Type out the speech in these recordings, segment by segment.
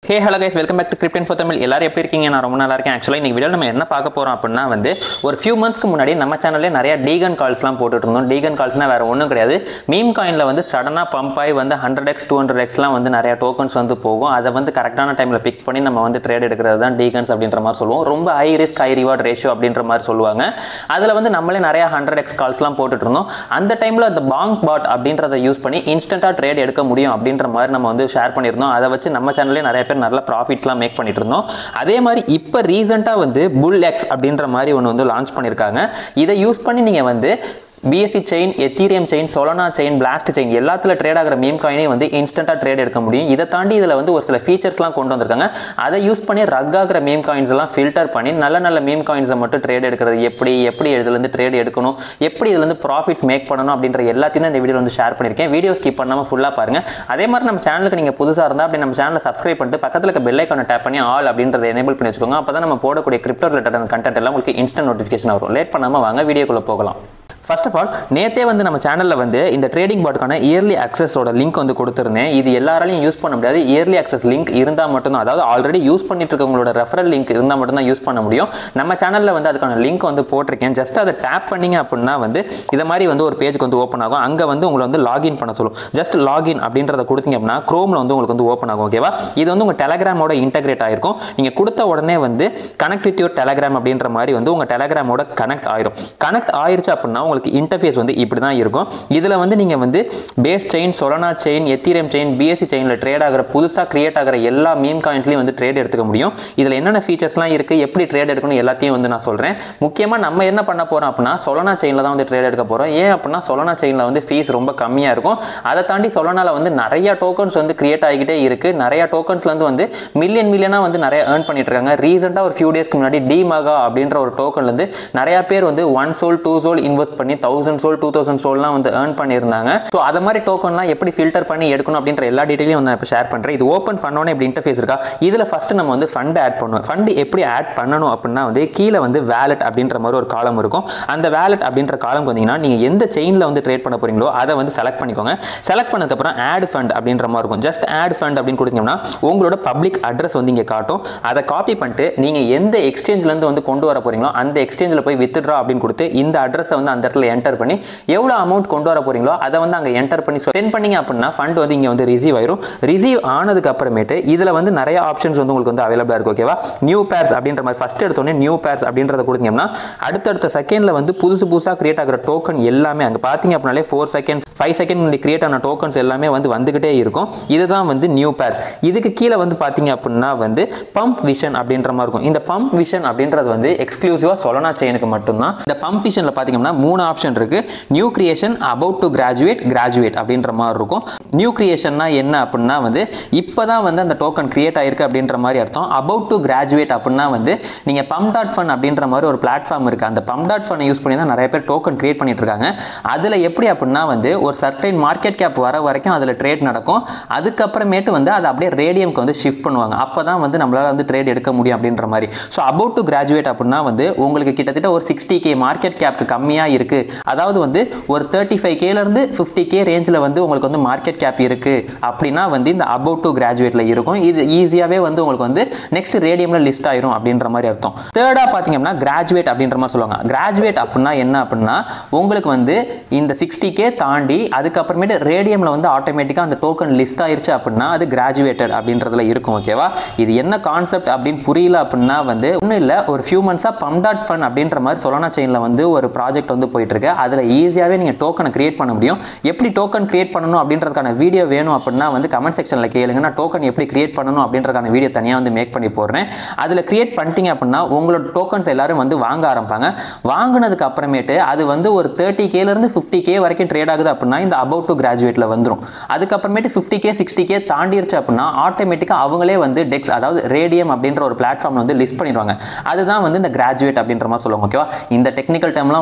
hey hello guys welcome back to Krypton for Tamil எல்லாரும் எப்படி இருக்கீங்க நான் ரொம்ப நல்லா இருக்கேன் ஆக்சுவலாக இன்னைக்கு வீடியோ நம்ம என்ன பார்க்க போகிறோம் அப்படின்னா வந்து ஒரு ஃபியூ மந்த்ஸ்க்கு முன்னாடி நம்ம சேனல்லே நிறைய டீகன் கால்ஸ்லாம் போட்டுட்டு இருந்தோம் டீகன் கால்ஸ்னால் வேறு ஒன்றும் கிடையாது மீம் காயினில் வந்து சடனாக பம்ப் ஆகி வந்து ஹண்ட்ரட் எக்ஸ் டூ ஹண்ட்ரட் எக்ஸ்லாம் வந்து நிறைய டோக்கன்ஸ் வந்து போகும் அதை வந்து கரெக்டான டைமில் பிக் பண்ணி நம்ம வந்து ட்ரேட் எடுக்கிறது தான் டீகன்ஸ் அப்படின்ற மாதிரி சொல்லுவோம் ரொம்ப high risk high reward ratio அப்படின்ற மாதிரி சொல்லுவாங்க அதில் வந்து நம்மளே நிறைய ஹண்ட்ரட் எக்ஸ் கால்ஸ்லாம் போட்டுட்டு இருந்தோம் அந்த டைமில் அந்த பாங்க் பாட் அப்படின்றத யூஸ் பண்ணி இன்ஸ்டண்ட்டாக ட்ரேட் எடுக்க முடியும் அப்படின்ற மாதிரி நம்ம வந்து ஷேர் பண்ணியிருந்தோம் அதை வச்சு நம்ம சேனல்லே நிறைய பேர் நல்ல ப்ராஃபிட்ஸ்லாம் மேக் பண்ணிட்டு இருந்தோம் அதே மாதிரி இப்போ ரீசெண்டாக வந்து புல் எக்ஸ் அப்படின்ற மாதிரி ஒன்று வந்து லான்ச் பண்ணியிருக்காங்க இதை யூஸ் பண்ணி நீங்கள் வந்து BSC chain Ethereum chain Solana chain Blast chain எல்லாத்துல ட்ரேட் ஆகிற மீம் காயினே வந்து இன்ஸ்டண்ட்டாக ட்ரேட் எடுக்க முடியும் இதை தாண்டி இதில் வந்து ஒரு சில ஃபீச்சர்ஸ்லாம் கொண்டு வந்திருக்காங்க அதை யூஸ் பண்ணி ரக் ஆகிற மீம் காயின்ஸ் எல்லாம் ஃபில்டர் பண்ணி நல்ல நல்ல மீம் காயின்ஸை மட்டும் ட்ரேட் எடுக்கிறது எப்படி எப்படி இதுலேருந்து ட்ரேட் எடுக்கணும் எப்படி இதுலேருந்து ப்ராஃபிட்ஸ் மேக் பண்ணணும் அப்படின்ற எல்லாத்தையும் தான் இந்த வீடியோ வந்து ஷேர் பண்ணியிருக்கேன் வீடியோ ஸ்கிப் பண்ணாமல் ஃபுல்லாக பாருங்க அதே மாதிரி நம்ம சேனலுக்கு நீங்கள் புதுசாக இருந்தால் அப்படி நம்ம சேனலை சப்ஸ்கிரைப் பண்ணிட்டு பக்கத்தில் இருக்க பெல் ஐக்கானை டேப் பண்ணி ஆல் அப்படின்றத எனேபிள் பண்ணி வச்சுக்கோங்க அப்போ தான் நம்ம போடக்கூடிய கிரிப்டோ ரிலேட்டட் கண்டென்ட் எல்லாம் உங்களுக்கு இன்ஸ்டன்ட் நோட்டிஃபிகேஷன் வரும் லேட் பண்ணாமல் வாங்க வீடியோக்குள்ளே போகலாம் ஃபர்ஸ்ட் ஆஃப் ஆல் நேத்தே வந்து நம்ம சேனலில் வந்து இந்த ட்ரேடிங் பாட்டுக்கான இயர்லி அக்சஸோட லிங்க் வந்து கொடுத்துருந்தேன் இது எல்லாராலையும் யூஸ் பண்ண முடியாது இயர்லி அக்சஸ் லிங்க் இருந்தால் மட்டும்தான் அதாவது ஆல்ரெடி யூஸ் பண்ணிட்டு இருக்கவங்களோட ரெஃபரல் லிங்க் இருந்தால் மட்டும்தான் யூஸ் பண்ண முடியும் நம்ம சேனலில் வந்து அதுக்கான லிங்க் வந்து போட்டிருக்கேன் ஜஸ்ட் அதை டேப் பண்ணீங்க அப்படின்னா வந்து இதை மாதிரி வந்து ஒரு பேஜுக்கு வந்து ஓப்பன் ஆகும் அங்கே வந்து உங்களை வந்து லாகின் பண்ண சொல்லும் ஜஸ்ட் லாகின் அப்படின்றத கொடுத்தீங்க அப்படின்னா க்ரோமில் வந்து உங்களுக்கு வந்து ஓப்பன் ஆகும் ஓகேவா இது வந்து உங்கள் டெலகிராமோட இன்டகிரேட் ஆயிருக்கும் நீங்கள் கொடுத்த உடனே வந்து கனெக்ட் வித் யோர் டெலகிராம் அப்படின்ற மாதிரி வந்து உங்கள் டெலகிராமோட கனெக்ட் ஆயிரும் கனெக்ட் ஆயிருச்சு அப்படின்னா உங்களுக்கு இன்டர்ஃபேஸ் வந்து இப்படி தான் இருக்கும் இதில் வந்து நீங்கள் வந்து base chain Solana chain Ethereum chain BSC செயினில் ட்ரேட் ஆகிற புதுசாக கிரியேட் ஆகிற எல்லா மீம் காயின்ஸ்லையும் வந்து ட்ரேட் எடுத்துக்க முடியும் இதில் என்னென்ன ஃபீச்சர்ஸ்லாம் இருக்குது எப்படி ட்ரேட் எடுக்கணும் எல்லாத்தையும் வந்து நான் சொல்கிறேன் முக்கியமாக நம்ம என்ன பண்ண போகிறோம் அப்படின்னா சொலனா செயினில் தான் வந்து ட்ரேட் எடுக்க போகிறோம் ஏன் அப்படின்னா சொலனா செயினில் வந்து ஃபீஸ் ரொம்ப கம்மியாக இருக்கும் அதை தாண்டி சொலனால வந்து நிறைய டோக்கன்ஸ் வந்து கிரியேட் ஆகிக்கிட்டே இருக்குது நிறைய டோக்கன்ஸ்லேருந்து வந்து மில்லியன் மில்லியனாக வந்து நிறைய ஏர்ன் பண்ணிட்டு இருக்காங்க ரீசெண்டாக ஒரு ஃபியூ டேஸ்க்கு முன்னாடி டிமகா அப்படின்ற ஒரு டோக்கன்லேருந்து நிறைய பேர் வந்து one sol two sol invest பண்ணி தௌசண்ட் சோல் டூ தௌசண்ட் சோல்லாம் வந்து ஏர்ன் பண்ணியிருந்தாங்க ஸோ அது மாதிரி டோக்கன்லாம் எப்படி ஃபில்டர் பண்ணி எடுக்கணும் அப்படின்ற எல்லா டீட்டெயிலையும் வந்து நான் இப்போ ஷேர் பண்ணுறேன் இது ஓப்பன் பண்ணோன்னே இப்படி இன்டர்ஃபேஸ் இருக்கா இதில் ஃபஸ்ட்டு நம்ம வந்து ஃபண்ட் ஆட் பண்ணுவோம் ஃபண்ட் எப்படி ஆட் பண்ணணும் அப்படின்னா வந்து கீழே வந்து வேலட் அப்படின்ற மாதிரி ஒரு காலம் இருக்கும் அந்த வேலட் அப்படின்ற காலம் வந்தீங்கன்னா நீங்கள் எந்த செயினில் வந்து ட்ரேட் பண்ண போறீங்களோ அதை வந்து செலக்ட் பண்ணிக்கோங்க செலக்ட் பண்ணதுக்கப்புறம் ஆட் ஃபண்ட் அப்படின்ற மாதிரி இருக்கும் ஜஸ்ட் ஆட் ஃபண்ட் அப்படின்னு கொடுத்தீங்கன்னா உங்களோட பப்ளிக் அட்ரஸ் வந்து இங்கே காட்டும் அதை காப்பி பண்ணிட்டு நீங்கள் எந்த எக்ஸ்சேஞ்ச்லேருந்து வந்து கொண்டு வர போறீங்களோ அந்த எக்ஸ்சேஞ்சில் போய் வித்ட்ரா அப்படின்னு கொடுத்து இந்த அட்ரஸை வந்து அந்த இடத்துல என்டர் பண்ணி எவ்வளோ அமௌண்ட் கொண்டு வர போறீங்களோ அதை வந்து அங்கே என்டர் பண்ணி சென்ட் பண்ணீங்க அப்படின்னா ஃபண்ட் வந்து இங்கே வந்து ரிசீவ் ஆயிரும் ரிசீவ் ஆனதுக்கு அப்புறமேட்டு இதில் வந்து நிறைய ஆப்ஷன்ஸ் வந்து உங்களுக்கு வந்து அவைலபிளாக இருக்கும் ஓகேவா நியூ பேர்ஸ் அப்படின்ற மாதிரி ஃபஸ்ட் எடுத்தோடனே நியூ பேர்ஸ் அப்படின்றத கொடுத்தீங்கன்னா அடுத்தடுத்த செகண்டில் வந்து புதுசு புதுசாக கிரியேட் ஆகிற டோக்கன் எல்லாமே அங்கே பார்த்தீங்க அப்படின்னாலே four second five second create ஆன டோக்கன்ஸ் எல்லாமே வந்து வந்துகிட்டே இருக்கும் இதுதான் வந்து நியூ பேர்ஸ் இதுக்கு கீழே வந்து பார்த்தீங்க அப்படின்னா வந்து பம்ப் விஷன் அப்படின்ற மாதிரி இருக்கும் இந்த பம்ப் விஷன் அப்படின்றது வந்து எக்ஸ்க்ளூசிவாக சொலனா செயினுக்கு மட்டும்தான் இந்த பம்ப் விஷனில் பார்த்தீங்கன்னா மூணு ஆப்ஷன் இருக்கு new creation about to graduate graduate அப்படின்ற மாதிரி இருக்கும் நியூ கிரியேஷன்னா என்ன அப்படின்னா வந்து இப்போ தான் வந்து அந்த டோக்கன் கிரியேட் ஆயிருக்கு அப்படின்ற மாதிரி அர்த்தம் அபவுட் டு கிராஜுவேட் அப்படின்னா வந்து நீங்கள் பம்ப் டாட் ஃபன் அப்படின்ற மாதிரி ஒரு பிளாட்ஃபார்ம் இருக்குது அந்த பம்ப் டாட் ஃபனை யூஸ் பண்ணி தான் நிறைய பேர் டோக்கன் கிரியேட் பண்ணிட்டு இருக்காங்க அதில் எப்படி அப்படின்னா வந்து ஒரு சர்டைன் மார்க்கெட் கேப் வர வரைக்கும் அதில் ட்ரேட் நடக்கும் அதுக்கப்புறமேட்டு வந்து அதை அப்படியே ரேடியம்க்கு வந்து ஷிஃப்ட் பண்ணுவாங்க அப்போ தான் வந்து நம்மளால் வந்து ட்ரேட் எடுக்க முடியும் அப்படின்ற மாதிரி ஸோ அபவுட் டு கிராஜுவேட் அப்படின்னா வந்து உங்களுக்கு கிட்டத்தட்ட ஒரு சிக்ஸ்டி கே மார்க்கெட் கேப்க்கு கம்மியாக இருக்குது அதாவது வந்து ஒரு தேர்ட்டி ஃபைவ் கேலேருந்து ஃபிஃப்டி கே ரேஞ்சில் வந்து உங்களுக்கு வந்து மார்க்கெட் கேப் இருக்குது அப்படின்னா வந்து இந்த அபவுட் டு கிராஜுவேட்டில் இருக்கும் இது ஈஸியாகவே வந்து உங்களுக்கு வந்து நெக்ஸ்ட் ரேடியமில் லிஸ்ட் ஆயிரும் அப்படின்ற மாதிரி அர்த்தம் தேர்டாக பார்த்தீங்கன்னா கிராஜுவேட் அப்படின்ற மாதிரி சொல்லுவாங்க கிராஜுவேட் அப்படின்னா என்ன அப்படின்னா உங்களுக்கு வந்து இந்த சிக்ஸ்டி கே தாண்டி அதுக்கப்புறமேட்டு ரேடியமில் வந்து ஆட்டோமேட்டிக்காக அந்த டோக்கன் லிஸ்ட் ஆயிருச்சு அப்படின்னா அது கிராஜுவேட்டட் அப்படின்றதுல இருக்கும் ஓகேவா இது என்ன கான்செப்ட் அப்படின்னு புரியல அப்படின்னா வந்து ஒன்றும் இல்லை ஒரு ஃபியூ மந்த்ஸாக பம் டாட் ஃபன் அப்படின்ற மாதிரி சொலனா செயினில் வந்து ஒரு ப்ராஜெக்ட் வந்து போயிட்டு இருக்கு அதில் ஈஸியாகவே நீங்கள் டோக்கனை கிரியேட் பண்ண முடியும் எப்படி டோக்கன் கிரியேட் பண்ணணும் அப்படின்றதுக்கான வீடியோ வேணும் அப்படின்னா வந்து கமெண்ட் செக்ஷனில் கேளுங்க நான் டோக்கன் எப்படி கிரியேட் பண்ணணும் அப்படின்றதுக்கான வீடியோ தனியாக வந்து மேக் பண்ணி போடுறேன் அதில் கிரியேட் பண்ணிட்டீங்க அப்படின்னா உங்களோட டோக்கன்ஸ் எல்லாரும் வந்து வாங்க ஆரம்பிப்பாங்க வாங்கினதுக்கு அப்புறமேட்டு அது வந்து ஒரு தேர்ட்டி கேலேருந்து ஃபிஃப்டி கே வரைக்கும் ட்ரேட் ஆகுது அப்படின்னா இந்த அபவுட் டு கிராஜுவேட்டில் வந்துடும் அதுக்கப்புறமேட்டு ஃபிஃப்டி கே சிக்ஸ்டி கே தாண்டிருச்சு அப்படின்னா ஆட்டோமேட்டிக்காக அவங்களே வந்து டெக்ஸ் அதாவது ரேடியம் அப்படின்ற ஒரு பிளாட்ஃபார்ம் வந்து லிஸ்ட் பண்ணிடுவாங்க அதுதான் வந்து இந்த கிராஜுவேட் அப்படின்ற மாதிரி சொல்லுவாங்க ஓகேவா இந்த டெக்னிக்கல் டேர்ம்லாம் உங்களுக்கு தேவை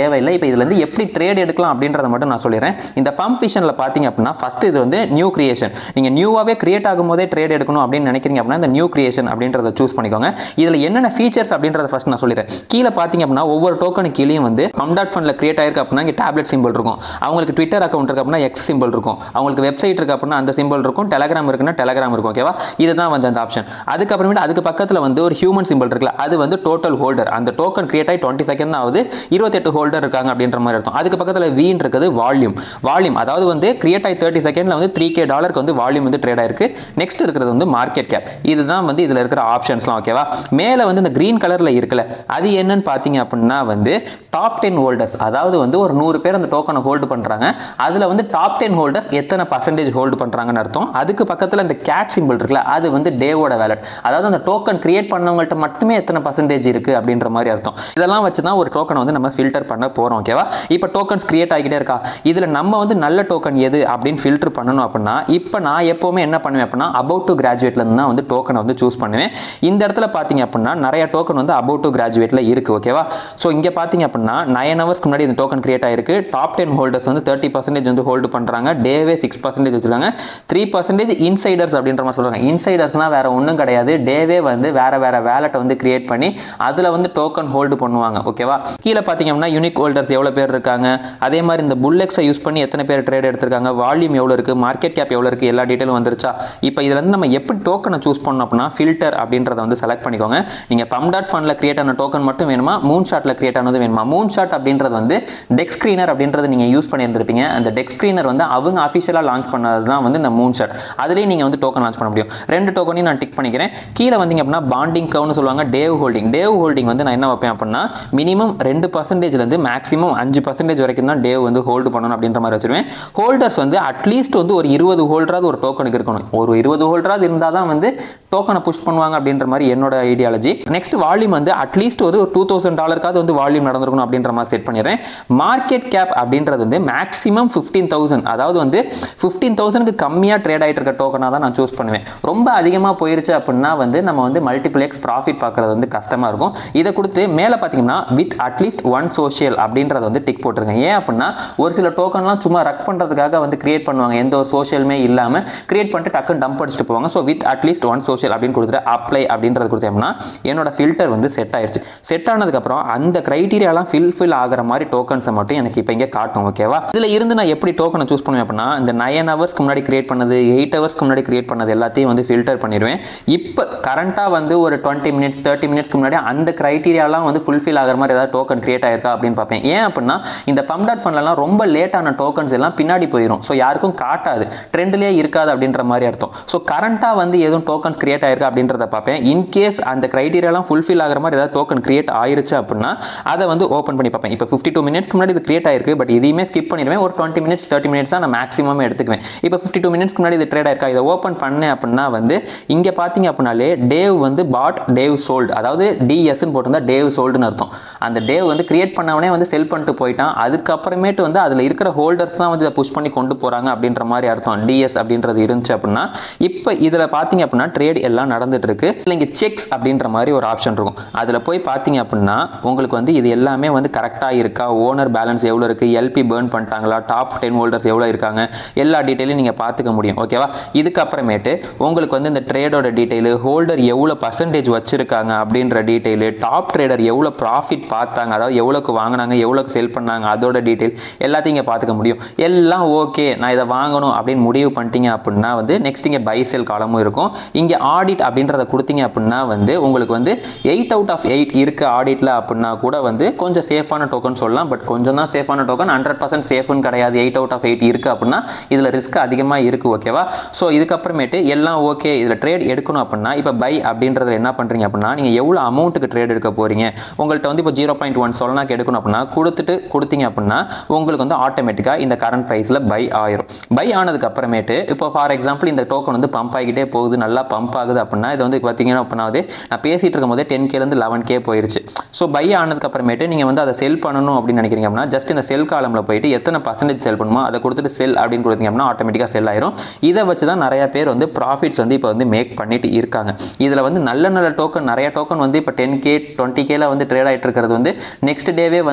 தேவையில்லை இப்போ இதுல இருந்து எப்படி ட்ரேட் எடுக்கலாம் அப்படின்றத மட்டும் நான் சொல்லிடுறேன் இந்த பம்ப் விஷனில் பார்த்தீங்க அப்படின்னா ஃபர்ஸ்ட் இது வந்து நியூ கிரியேஷன் நீங்கள் நியூவாகவே கிரியேட் ஆகும்போதே ட்ரேட் எடுக்கணும் அப்படின்னு நினைக்கிறீங்க அப்படின்னா இந்த நியூ கிரியேஷன் அப்படின்றத சூஸ் பண்ணிக்கோங்க இதில் என்னென்ன ஃபீச்சர்ஸ் அப்படின்றத ஃபர்ஸ்ட் நான் சொல்லிடுறேன் கீழே பார்த்தீங்க அப்படின்னா ஒவ்வொரு டோக்கனு கீழேயும் வந்து பம்ப் டாட் ஃபண்டில் கிரியேட் ஆயிருக்கு அப்படின்னா இங்கே டேப்லெட் சிம்பிள் இருக்கும் அவங்களுக்கு ட்விட்டர் அக்கௌண்ட் இருக்கு அப்படின்னா எக்ஸ் சிம்பிள் இருக்கும் அவங்களுக்கு வெப்சைட் இருக்கு அப்படின்னா அந்த சிம்பிள் இருக்கும் டெலகிராம் இருக்குன்னா டெலகிராம் இருக்கும் ஓகேவா இதுதான் வந்து அந்த ஆப்ஷன் அதுக்கப்புறமேட்டு அதுக்கு பக்கத்தில் வந்து ஒரு ஹியூமன் சிம்பிள் இருக்குல்ல அது வந்து டோட்டல் ஹோல்டர் அந்த டோக்கன் கிரியேட் ஆகி டுவெண்ட்டி செகண்ட் தான் ஆகுது இருபத்தெட்டு ஹோல்டர் இருக்காங்க அப்படின்ற மாதிரி அர்த்தம் அதுக்கு பக்கத்தில் வீன் இருக்குது வால்யூம் வால்யூம் அதாவது வந்து கிரியேட் ஆகி தேர்ட்டி செகண்டில் வந்து த்ரீ கே டாலருக்கு வந்து வால்யூம் வந்து ட்ரேட் ஆயிருக்கு நெக்ஸ்ட் இருக்கிறது வந்து மார்க்கெட் கேப் இதுதான் வந்து இதில் இருக்கிற ஆப்ஷன்ஸ்லாம் ஓகேவா மேலே வந்து இந்த க்ரீன் கலரில் இருக்குல்ல அது என்னன்னு பார்த்தீங்க அப்படின்னா வந்து டாப் டென் ஹோல்டர்ஸ் அதாவது வந்து ஒரு நூறு பேர் அந்த டோக்கனை ஹோல்டு பண்ணுறாங்க அதில் வந்து டாப் டென் ஹோல்டர்ஸ் எத்தனை பர்சன்டேஜ் ஹோல்டு பண்ணுறாங்கன்னு அர்த்தம் அதுக்கு பக்கத்தில் இந்த கேட் சிம்பிள் இருக்குல்ல அது வந்து டேவோட வேலட் அதாவது அந்த டோக்கன் கிரியேட் பண்ணவங்கள்ட்ட மட்டுமே எத்தனை பர்சன்டேஜ் இருக்குது அப்படின்ற மாதிரி அர்த்தம் இதெல்லாம் வச்சு தான் ஒரு டோக்கனை வந்து நம்ம ஃபில்டர் பண்ண போகிறோம் ஓகேவா இப்போ டோக்கன்ஸ் கிரியேட் ஆகிட்டே இருக்கா இதில் நம்ம வந்து நல்ல டோக்கன் எது அப்படின்னு ஃபில்டர் பண்ணணும் அப்படின்னா இப்போ நான் எப்போவுமே என்ன பண்ணுவேன் அப்படின்னா அபவுட் டு கிராஜுவேட்லேருந்து தான் வந்து டோக்கனை வந்து சூஸ் பண்ணுவேன் இந்த இடத்துல பார்த்தீங்க அப்படின்னா நிறைய டோக்கன் வந்து அபவுட் டு கிராஜுவேட்டில் இருக்குது ஓகேவா ஸோ இங்கே பார்த்தீங்க அப்படின்னா நைன் ஹவர்ஸ்க்கு முன்னாடி இந்த டோக்கன் கிரியேட் ஆயிருக்கு டாப் டென் ஹோல்டர்ஸ் வந்து தேர்ட்டி பர்சன்டேஜ் வந்து ஹோல்டு பண்ணுறாங்க டேவே சிக்ஸ் பர்சன்டேஜ் வச்சிருக்காங்க த்ரீ பர்சன்டேஜ் இன்சைடர்ஸ் அப்படின்ற மாதிரி சொல்கிறாங்க இன்சைடர்ஸ்னால் வேற ஒன்றும் கிடையாது டேவே வந்து வேற வேற வேலட்டை வந்து கிரியேட் பண்ணி அதில் வந்து டோக்கன் ஹோல்டு பண்ணுவாங்க ஓகேவா கீழே பார்த்தீங்க அப்படின்னா யூனிக் ஹோல்டர்ஸ் எவ்வளோ பேர் இருக்காங்க அதே மாதிரி இந்த புல்லெக்ஸை யூஸ் பண்ணி எத்தனை பேர் ட்ரேட் எடுத்திருக்காங்க வால்யூம் எவ்வளோ இருக்குது மார்க்கெட் கேப் எவ்வளோ இருக்குது எல்லா டீட்டெயிலும் வந்துருச்சா இப்போ இதில் வந்து நம்ம எப்படி டோக்கனை சூஸ் பண்ணோம் அப்படின்னா ஃபில்டர் அப்படின்றத வந்து செலக்ட் பண்ணிக்கோங்க நீங்கள் பம் டாட் ஃபண்டில் கிரியேட் ஆன டோக்கன் மட்டும் வேணுமா மூன் ஷாட்டில் கிரியேட் ஆனது வேணுமா மூன் ஷாட் அப்படின்றது வந்து டெக் ஸ்க்ரீனர் அப்படின்றது நீங்கள் யூஸ் பண்ணியிருந்திருப்பீங்க அந்த டெக் ஸ்க்ரீனர் வந்து அவங்க அஃபிஷியலாக லான்ச் பண்ணது தான் வந்து இந்த மூன் ஷாட் அதுலேயே நீங்கள் வந்து டோக்கன் லான்ச் பண்ண முடியும் ரெண்டு டோக்கனையும் நான் டிக் பண்ணிக்கிறேன் கீழே வந்தீங்க அப்படின்னா பாண்டிங் கவுன்னு சொல்லுவாங்க டேவ் ஹோல்டிங் டேவ் ஹோல்டிங் வந்து நான் என்ன வைப்பேன் அப்படின்னா மினிமம் ரெண்டு பர்சன்டேஜ்லேருந்து மேக்ஸிமம் அஞ்சு பர்சன்டேஜ் வரைக்கும் தான் டேவ் வந்து ஹோல்டு பண்ணணும் அப்படின்ற மாதிரி வச்சிருவேன் ஹோல்டர்ஸ் வந்து அட்லீஸ்ட் வந்து ஒரு இருபது ஹோல்டராது ஒரு டோக்கனுக்கு இருக்கணும் ஒரு இருபது ஹோல்டராது இருந்தால் தான் வந்து டோக்கனை புஷ் பண்ணுவாங்க அப்படின்ற மாதிரி என்னோட ஐடியாலஜி நெக்ஸ்ட் வால்யூம் வந்து அட்லீஸ்ட் ஒரு டூ தௌசண்ட் டாலருக்காவது வந்து வால்யூம் நடந்திருக்கணும் அப்படின்ற மாதிரி செட் பண்ணிடுறேன் மார்க்கெட் கேப் அப்படின்றது வந்து மேக்ஸிமம் ஃபிஃப்டீன் தௌசண்ட் அதாவது வந்து ஃபிஃப்டீன் தௌசண்ட்க்கு கம்மியாக ட்ரேட் ஆகிட்டு இருக்க டோக்கனாக தான் நான் சூஸ் பண்ணுவேன் ரொம்ப அதிகமாக போயிருச்சு அப்படின்னா வந்து நம்ம வந்து மல்டிபிள் எக்ஸ் ப்ராஃபிட் பார்க்குறது வந்து கஷ்டமாக இருக்கும் இதை கொடுத்துட்டு மேலே பார்த்தீங்கன்னா வித் அட்லீஸ்ட் ஒன் சோஷியல் அப்படின்றத வந்து டிக் போட்டிருங்க ஏன் அப்படின்னா ஒரு சில டோக்கன்லாம் சும்மா ரக் பண்ணுறதுக்காக வந்து கிரியேட் பண்ணுவாங்க எந்த ஒரு சோஷியலுமே இல்லாமல் கிரியேட் பண்ணிட்டு டக்குன்னு டம்ப் அடிச்சுட்டு போவாங்க so with at least one social அப்படின்னு கொடுத்துட்டு அப்ளை அப்படின்றது கொடுத்தோம்னா என்னோட ஃபில்டர் வந்து செட் ஆயிருச்சு செட் ஆனதுக்கப்புறம் அந்த க்ரைட்டீரியாலாம் ஃபில்ஃபில் ஆகிற மாதிரி டோக்கன்ஸை மட்டும் எனக்கு இப்போ இங்கே காட்டும் ஓகேவா இதில் இருந்து நான் எப்படி டோக்கனை சூஸ் பண்ணுவேன் அப்படின்னா இந்த நைன் ஹவர்ஸ்க்கு முன்னாடி கிரியேட் பண்ணது எயிட் ஹவர்ஸ்க்கு முன்னாடி கிரியேட் பண்ணது எல்லாத்தையும் வந்து ஃபில்டர் பண்ணிடுவேன் இப்போ கரண்ட்டாக வந்து ஒரு டுவெண்ட்டி மினிட்ஸ் தேர்ட்டி மினிட்ஸ்க்கு முன்னாடி அந்த க்ரைட்டீரியாலாம் வந்து ஃபுல்ஃபில் ஆகிற மாதிரி ஏதாவது டோக்கன் கிரியேட் ஆயிருக்கா அப்படின்னு பார்ப்பேன் ஏன் அப்படின்னா இந்த பம்ப் டாட் ஃபண்ட்லாம் ரொம்ப லேட்டான டோக்கன்ஸ் எல்லாம் பின்னாடி போயிடும் ஸோ யாருக்கும் காட்டாது ட்ரெண்ட்லேயே இருக்காது அப்படின்ற மாதிரி அர்த்தம் ஸோ கரண்ட்டாக வந்து எதுவும் டோக்கன்ஸ் கிரியேட் ஆயிருக்கா அப்படின்றத பார்ப்பேன் இன்கேஸ் அந்த க்ரைட்டீரியாலாம் ஃபுல்ஃபில் ஆகிற மாதிரி ஏதாவது டோக்கன் கிரியேட் ஆயிருச்சு அப்படின்னா அதை வந்து ஓப்பன் பண்ணி பார்ப்பேன் இப்போ ஃபிஃப்டி டூ மினிட்ஸ்க்கு முன்னாடி இது கிரியேட் ஆயிருக்கு பட் இதையுமே ஸ்கிப் பண்ணிடுவேன் ஒரு டுவெண்ட்டி மினிட்ஸ் தேர்ட்டி மினிட்ஸ் தான் நான் மேக்ஸிமம் எடுத்துக்குவேன் இப்போ ஃபிஃப்டி டூ மினிட்ஸ்க்கு முன்னாடி இது ட்ரேட் ஆயிருக்கா இதை ஓப்பன் பண்ணேன் அப்படின்னா வந்து இங்கே பார்த்தீங்க அப்படின்னாலே டேவ் வந்து பாட் டேவ் சோல்டு அதாவது டிஎஸ்ன்னு போட்டிருந்தா டேவ் சோல்டுன்னு அர்த்தம் அந்த டேவ் வந்து கிரியேட் பண்ணவனே வந்து செல் பண்ணிட்டு போயிட்டான் அதுக்கப்புறமேட்டு வந்து அதில் இருக்கிற ஹோல்டர்ஸ் தான் வந்து புஷ் பண்ணி கொண்டு போகிறாங்க அப்படின்ற மாதிரி அர்த்தம் டிஎஸ் அப்படின்றது இருந்துச்சு அப்படின்னா இப்போ இதில் பார்த்தீங்க அப்படின்னா ட்ரேட் எல்லாம் நடந்துட்டு இருக்கு இல்லை இங்கே செக்ஸ் அப்படின்ற மாதிரி ஒரு ஆப்ஷன் இருக்கும் அதில் போய் பார்த்தீங்க அப்படின்னா உங்களுக்கு வந்து இது எல்லாமே வந்து கரெக்டாக இருக்கா ஓனர் பேலன்ஸ் எவ்வளோ இருக்குது எல்பி பேர்ன் பண்ணிட்டாங்களா டாப் டென் ஹோல்டர்ஸ் எவ்வளோ இருக்காங்க எல்லா டீட்டெயிலும் நீங்கள் பார்த்துக்க முடியும் ஓகேவா இதுக்கப்புறமேட்டு உங்களுக்கு வந்து இந்த ட்ரேடோட டீட்டெயிலு ஹோல்டர் எவ்வளோ பர்சன்டேஜ் வச்சிருக்காங்க அப்படின்ற டீட்டெயிலு டாப் ட்ரேடர் எவ்வளோ ப்ராஃபிட் பார்த்தாங்க அதாவது எவ்வளோக்கு வாங்கினாங்க எவ்வளோக்கு செல் பண்ணாங்க அதோட டீட்டெயில் எல்லாத்தையும் இங்கே பார்த்துக்க முடியும் எல்லாம் ஓகே நான் இதை வாங்கணும் அப்படின்னு முடிவு பண்ணிட்டீங்க அப்படின்னா வந்து நெக்ஸ்ட் இங்கே பை செல் காலமும் இருக்கும் இங்கே ஆடிட் அப்படின்றத கொடுத்தீங்க அப்படின்னா வந்து உங்களுக்கு வந்து எயிட் அவுட் ஆஃப் எயிட் இருக்கு ஆடிட்டில் அப்படின்னா கூட வந்து கொஞ்சம் சேஃபான டோக்கன் சொல்லலாம் பட் கொஞ்சம் தான் சேஃபான டோக்கன் ஹண்ட்ரட் பர்சன்ட் சேஃப்னு கிடையாது எயிட் அவுட் ஆஃப் எயிட் இருக்குது அப்படின்னா இதில் ரிஸ்க் அதிகமாக இருக்குது ஓகேவா ஸோ இதுக்கப்புறமேட்டு எல்லாம் ஓகே இதில் ட்ரேட் எடுக்கணும் அப்படின்னா இப்போ பை அப்படின்றதுல என்ன பண்ணுறீங்க அப்படின்னா நீங்கள் எவ்வளோ அமௌண்ட்டுக்கு ட்ரேட் எடுக்க போகிறீங்க உங்கள்கிட்ட வந்து இப்போ ஜீரோ பாயிண்ட் ஒன் சொல்லனாக்கு எடுக்கணும் அப்படின்னா கொடுத்துட்டு கொடுத்தீங்க அப்படின்னா உங்களுக்கு வந்து ஆட்டோமேட்டிக்காக இந்த கரண்ட் ப்ரைஸில் பை ஆயிரும் பை ஆனதுக்கு அப்புறமேட்டு இப்போ ஃபார் எக்ஸாம்பிள் இந்த டோக்கன் வந்து பம்ப் ஆகிட்டே போகுது நல்லா பம்ப் ஆகுது அப்படின்னா இது வந்து பார்த்தீங்கன்னா அப்படின்னா வந்து நான் பேசிகிட்டு இருக்கும் போதே டென் கேலேருந்து லெவன் கே போயிருச்சு ஸோ பை ஆனதுக்கு அப்புறமேட்டு நீங்கள் வந்து அதை செல் பண்ணணும் அப்படின்னு நினைக்கிறீங்க அப்படின்னா ஜஸ்ட் இந்த செல் காலமில் போயிட்டு எத்தனை பர்சன்டேஜ் செல் பண்ணுமோ அதை கொடுத்துட்டு செல் அப்படின்னு கொடுத்தீங்க அப்படின்னா ஆட்டோமேட்டிக்காக செல் ஆயிரும் இதை வச்சு தான் நிறைய பேர் வந்து ப்ராஃபிட்ஸ் வந்து இப்போ வந்து மேக் பண்ணிட்டு இருக்காங்க இதில் வந்து நல்ல நல்ல டோக்கன் நிறைய டோக்கன் வந்து இப்போ டென் கே டுவெண்ட்டி கேல வந்து ட்ரேட் ஆகிட்டு இருக்கிறது வந்து நெக்ஸ்ட் டேவே வந்து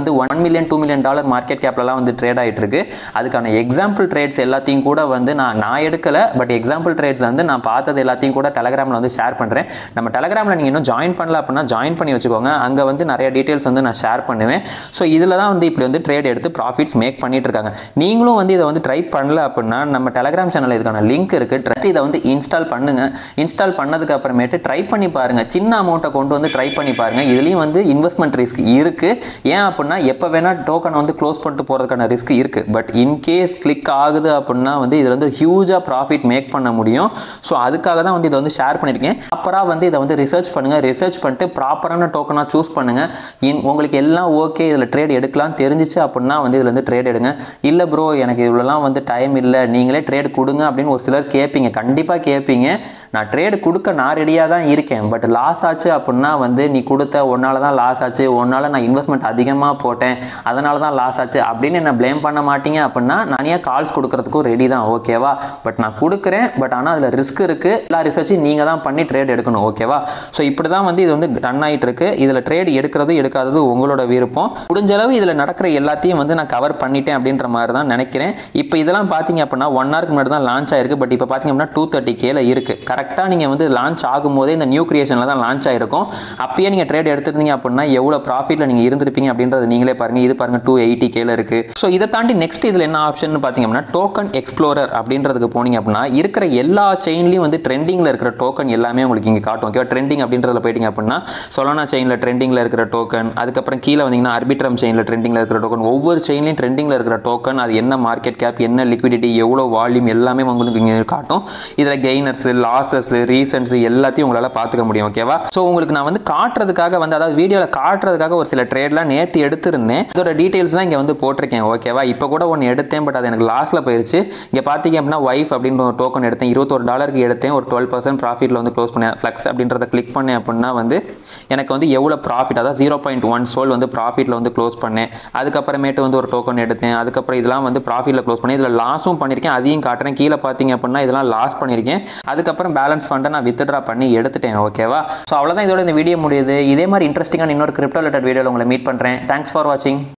வந்து one million two million dollar market கேப்லலாம் வந்து ட்ரேட் ஆகிட்டு இருக்கு அதுக்கான எக்ஸாம்பிள் ட்ரேட்ஸ் எல்லாத்தையும் கூட வந்து நான் நான் எடுக்கல பட் எக்ஸாம்பிள் ட்ரேட்ஸ் வந்து நான் பார்த்தது எல்லாத்தையும் கூட டெலகிராமில் வந்து ஷேர் பண்ணுறேன் நம்ம டெலகிராமில் நீங்கள் இன்னும் ஜாயின் பண்ணல அப்படின்னா ஜாயின் பண்ணி வச்சுக்கோங்க அங்கே வந்து நிறைய டீட்டெயில்ஸ் வந்து நான் ஷேர் பண்ணுவேன் ஸோ இதில் தான் வந்து இப்படி வந்து ட்ரேட் எடுத்து ப்ராஃபிட்ஸ் மேக் பண்ணிட்டு இருக்காங்க நீங்களும் வந்து இதை வந்து ட்ரை பண்ணல அப்படின்னா நம்ம டெலகிராம் சேனல் இதுக்கான லிங்க் இருக்குது ட்ரஸ்ட் இதை வந்து இன்ஸ்டால் பண்ணுங்க இன்ஸ்டால் பண்ணதுக்கு அப்புறமேட்டு ட்ரை பண்ணி பாருங்க சின்ன அமௌண்ட்டை கொண்டு வந்து ட்ரை பண்ணி பாருங்க இதுலேயும் வந்து இன்வெஸ்ட்மெண்ட் ரிஸ்க் இருக்கு ஏன் அப்படின்னா எப்போ வேணா டோக்கனை வந்து க்ளோஸ் பண்ணிட்டு போகிறதுக்கான ரிஸ்க் இருக்கு பட் இன்கேஸ் கிளிக் ஆகுது அப்படின்னா வந்து இதில் வந்து ஹியூஜாக ப்ராஃபிட் மேக் பண்ண முடியும் ஸோ அதுக்காக தான் வந்து இதை வந்து ஷேர் பண்ணியிருக்கேன் ப்ராப்பராக வந்து இதை வந்து ரிசர்ச் பண்ணுங்க ரிசர்ச் பண்ணிட்டு ப்ராப்பரான டோக்கனாக சூஸ் பண்ணுங்க இன் உங்களுக்கு எல்லாம் ஓகே இதில் ட்ரேட் எடுக்கலாம் தெரிஞ்சிச்சு அப்படின்னா வந்து இதில் வந்து ட்ரேட் எடுங்க இல்லை ப்ரோ எனக்கு இவ்வளோலாம் வந்து டைம் இல்லை நீங்களே ட்ரேட் கொடுங்க அப்படின்னு ஒரு சிலர் கேட்பீங்க கண்டிப்பாக கேட்பீங்க நான் ட்ரேடு கொடுக்க நான் ரெடியாக தான் இருக்கேன் பட் லாஸ் ஆச்சு அப்படின்னா வந்து நீ கொடுத்த ஒன்னால தான் லாஸ் ஆச்சு ஒன்னால நான் இன்வெஸ்ட்மெண்ட் அதிகமாக போட்டேன் அதனால தான் லாஸ் ஆச்சு அப்படின்னு என்ன ப்ளேம் பண்ண மாட்டீங்க அப்படின்னா நானே கால்ஸ் கொடுக்கறதுக்கும் ரெடி தான் ஓகேவா பட் நான் கொடுக்குறேன் பட் ஆனால் அதில் ரிஸ்க் இருக்குது எல்லா ரிசர்ச்சும் நீங்கள் தான் பண்ணி ட்ரேட் எடுக்கணும் ஓகேவா ஸோ இப்படி தான் வந்து இது வந்து ரன் ஆகிட்டு இருக்கு இதில் ட்ரேட் எடுக்கிறது எடுக்காதது உங்களோட விருப்பம் முடிஞ்ச அளவு இதில் நடக்கிற எல்லாத்தையும் வந்து நான் கவர் பண்ணிட்டேன் அப்படின்ற மாதிரி தான் நினைக்கிறேன் இப்போ இதெல்லாம் பார்த்தீங்க அப்படின்னா ஒன் ஹவருக்கு முன்னாடி தான் லான்ச் ஆயிருக்கு பட் இப்போ பார்த்தீங்க அப்படின்னா டூ தேர்ட்டி கேல இருக்குது கரெக்டாக நீங்கள் வந்து லான்ச் ஆகும்போதே இந்த நியூ கிரியேஷனில் தான் லான்ச் ஆயிருக்கும் அப்பயே நீங்கள் ட்ரேட் எடுத்திருந்தீங்க அப்படின்னா எவ்வளோ ப்ராஃபிட்டில் நீங்கள் இருந்திருப்பீங்க அப்படின்றது நீங்களே பாருங்க இது பாருங்க டூ எயிட்டி கேல இருக்கு ஸோ இதை தாண்டி நெக்ஸ்ட் இதில் என்ன ஆப்ஷன் பார்த்தீங்க அப்படின்னா டோக்கன் எக்ஸ்ப்ளோரர் அப்படின்றதுக்கு போனீங்க அப்படின்னா இருக்கிற எல்லா செயின்லையும் வந்து ட்ரெண்டிங்கில் இருக்கிற டோக்கன் எல்லாமே உங்களுக்கு இங்கே காட்டும் ஓகேவா ட்ரெண்டிங் அப்படின்றதுல போயிட்டீங்க அப்படின்னா சொலானா செயினில் ட்ரெண்டிங்கில் இருக்கிற டோக்கன் அதுக்கப்புறம் கீழே வந்தீங்கன்னா அர்பிட்ரம் செயினில் ட்ரெண்டிங்கில் இருக்கிற டோக்கன் ஒவ்வொரு செயின்லையும் ட்ரெண்டிங்கில் இருக்கிற டோக்கன் அது என்ன மார்க்கெட் கேப் என்ன லிக்விடிட்டி எவ்வளோ வால்யூம் எல்லாமே உங்களுக்கு இங்கே காட்டும் இதில் கெய்னர்ஸ் லாசஸ் ரீசன்ஸ் எல்லாத்தையும் உங்களால் பார்த்துக்க முடியும் ஓகேவா ஸோ உங்களுக்கு நான் வந்து காட்டுறதுக்காக வந்து அதாவது வீடியோவில் காட்டுறதுக்காக ஒரு சில ட்ரேட்லாம் நேற்று எடுத்திருந்தேன் அதோட டீட்டெயில்ஸ் தான் இங்கே வந்து போட்டிருக்கேன் ஓகேவா இப்போ கூட ஒன்று எடுத்தேன் பட் அது எனக்கு லாஸில் போயிருச்சு இங்கே பார்த்தீங்க அப்படின்னா ஒய்ஃப் அப்படின்ற ஒரு டோக்கன் எடுத்தேன் இருபத்தொரு டாலருக்கு எடுத்தேன் ஒரு டுவெல் பர்சன்ட் ப்ராஃபிட்டில் வந்து க்ளோஸ் பண்ணேன் ஃப்ளக்ஸ் அப்படின்றத கிளிக் பண்ணேன் அப்படின்னா வந்து எனக்கு வந்து எவ்வளோ ப்ராஃபிட் அதாவது ஜீரோ பாயிண்ட் ஒன் சோல் வந்து ப்ராஃபிட்டில் வந்து க்ளோஸ் பண்ணேன் அதுக்கப்புறமேட்டு வந்து ஒரு டோக்கன் எடுத்தேன் அதுக்கப்புறம் இதெல்லாம் வந்து ப்ராஃபிட்டில் க்ளோஸ் பண்ணேன் இதில் லாஸும் பண்ணியிருக்கேன் அதையும் காட்டுறேன் கீழே பார்த்தீங்க அப்படின்னா இதெல்லாம் லாஸ் பண்ணியிருக்கேன் அதுக்கப்புறம் பேலன்ஸ் ஃபண்டை நான் வித்ட்ரா பண்ணி எடுத்துட்டேன் ஓகேவா ஸோ அவ்வளோதான் இதோட இந்த வீடியோ முடியுது இதே மாதிரி இன்ட்ரெஸ்டிங்கான இன்னொரு கிரிப்டோ ரிலேட்டட் வீடியோவில் உங்களை மீட் பண்ணுறேன் தேங்க்ஸ் ஃபார் வாட்சிங்